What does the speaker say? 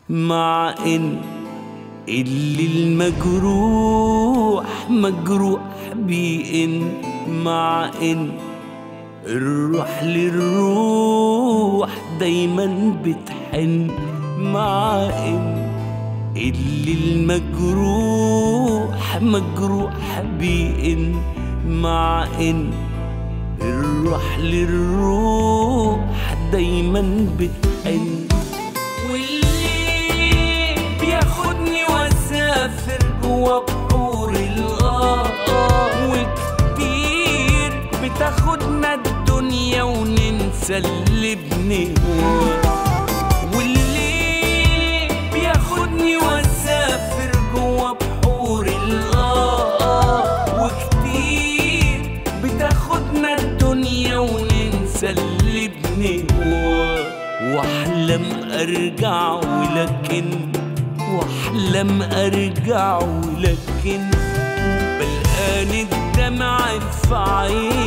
مع ان اللي المجروح مجروح بين مع ان الروح للروح دايما بتحن مع ان اللي المجروح مجروح بين مع ان الروح للروح دايما بتحن واللي بياخدني واسافر جوا بحور الغار وكتير بتاخدنا الدنيا وننسى اللي بنهواه واللي بياخدني واسافر جوا بحور الغار وكتير بتاخدنا الدنيا وننسى اللي بنهواه واحلم ارجع ولكن واحلم ارجع ولكن بلقاني الدمع في عيني